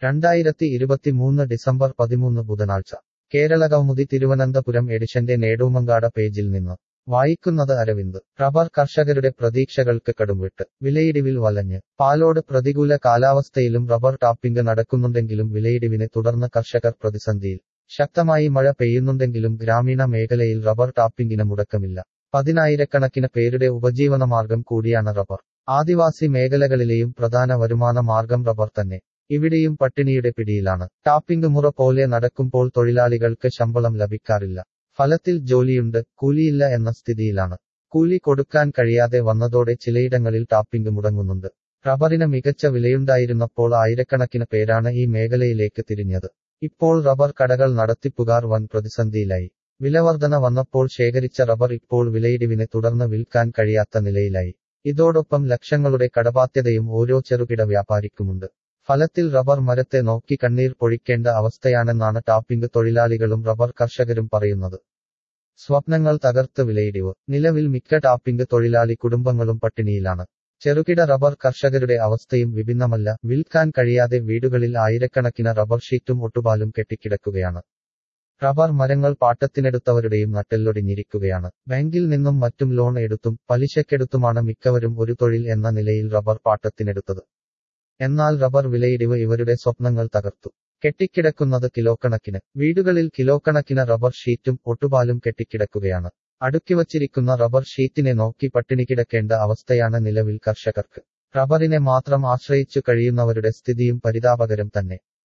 രണ്ടായിരത്തി ഇരുപത്തിമൂന്ന് ഡിസംബർ പതിമൂന്ന് ബുധനാഴ്ച കേരളകൗമുദി തിരുവനന്തപുരം എഡിഷന്റെ നേടൂമങ്കാട പേജിൽ നിന്ന് വായിക്കുന്നത് അരവിന്ദ് റബ്ബർ കർഷകരുടെ പ്രതീക്ഷകൾക്ക് കടുംവിട്ട് വിലയിടിവിൽ വലഞ്ഞ് പാലോട് പ്രതികൂല കാലാവസ്ഥയിലും റബ്ബർ ടാപ്പിംഗ് നടക്കുന്നുണ്ടെങ്കിലും വിലയിടിവിനെ തുടർന്ന് കർഷകർ പ്രതിസന്ധിയിൽ ശക്തമായി മഴ പെയ്യുന്നുണ്ടെങ്കിലും ഗ്രാമീണ മേഖലയിൽ റബ്ബർ ടാപ്പിംഗിന് മുടക്കമില്ല പതിനായിരക്കണക്കിന് പേരുടെ ഉപജീവനമാർഗം കൂടിയാണ് റബ്ബർ ആദിവാസി മേഖലകളിലെയും പ്രധാന വരുമാന മാർഗം റബ്ബർ തന്നെ ഇവിടെയും പട്ടിണിയുടെ പിടിയിലാണ് ടാപ്പിംഗ് മുറ പോലെ നടക്കുമ്പോൾ തൊഴിലാളികൾക്ക് ശമ്പളം ലഭിക്കാറില്ല ഫലത്തിൽ ജോലിയുണ്ട് കൂലിയില്ല എന്ന സ്ഥിതിയിലാണ് കൂലി കൊടുക്കാൻ കഴിയാതെ വന്നതോടെ ചിലയിടങ്ങളിൽ ടാപ്പിംഗ് മുടങ്ങുന്നുണ്ട് റബ്ബറിന് മികച്ച വിലയുണ്ടായിരുന്നപ്പോൾ ആയിരക്കണക്കിന് പേരാണ് ഈ മേഖലയിലേക്ക് തിരിഞ്ഞത് ഇപ്പോൾ റബ്ബർ കടകൾ നടത്തിപ്പുകാർ വൻ പ്രതിസന്ധിയിലായി വിലവർധന വന്നപ്പോൾ ശേഖരിച്ച റബ്ബർ ഇപ്പോൾ വിലയിടിവിനെ തുടർന്ന് വിൽക്കാൻ കഴിയാത്ത നിലയിലായി ഇതോടൊപ്പം ലക്ഷങ്ങളുടെ കടബാധ്യതയും ഓരോ ചെറുകിട വ്യാപാരിക്കുമുണ്ട് ഫലത്തിൽ റബ്ബർ മരത്തെ നോക്കി കണ്ണീർ പൊഴിക്കേണ്ട അവസ്ഥയാണെന്നാണ് ടാപ്പിംഗ് തൊഴിലാളികളും റബ്ബർ കർഷകരും പറയുന്നത് സ്വപ്നങ്ങൾ തകർത്ത് വിലയിടിവ് നിലവിൽ മിക്ക ടാപ്പിംഗ് തൊഴിലാളി കുടുംബങ്ങളും പട്ടിണിയിലാണ് ചെറുകിട റബ്ബർ കർഷകരുടെ അവസ്ഥയും വിഭിന്നമല്ല വിൽക്കാൻ കഴിയാതെ വീടുകളിൽ ആയിരക്കണക്കിന് റബ്ബർ ഷീറ്റും ഒട്ടുപാലും കെട്ടിക്കിടക്കുകയാണ് റബ്ബർ മരങ്ങൾ പാട്ടത്തിനെടുത്തവരുടെയും നട്ടെല്ലൊടിഞ്ഞിരിക്കുകയാണ് ബാങ്കിൽ നിന്നും മറ്റും ലോൺ എടുത്തും പലിശക്കെടുത്തുമാണ് മിക്കവരും ഒരു തൊഴിൽ എന്ന നിലയിൽ റബ്ബർ പാട്ടത്തിനെടുത്തത് എന്നാൽ റബ്ബർ വിലയിടിവ് ഇവരുടെ സ്വപ്നങ്ങൾ തകർത്തു കെട്ടിക്കിടക്കുന്നത് കിലോ കണക്കിന് വീടുകളിൽ കിലോ കണക്കിന് റബ്ബർ ഷീറ്റും ഒട്ടുപാലും കെട്ടിക്കിടക്കുകയാണ് അടുക്കിവച്ചിരിക്കുന്ന റബ്ബർ ഷീറ്റിനെ നോക്കി പട്ടിണി കിടക്കേണ്ട അവസ്ഥയാണ് നിലവിൽ കർഷകർക്ക് റബ്ബറിനെ മാത്രം ആശ്രയിച്ചു കഴിയുന്നവരുടെ സ്ഥിതിയും പരിതാപകരം തന്നെ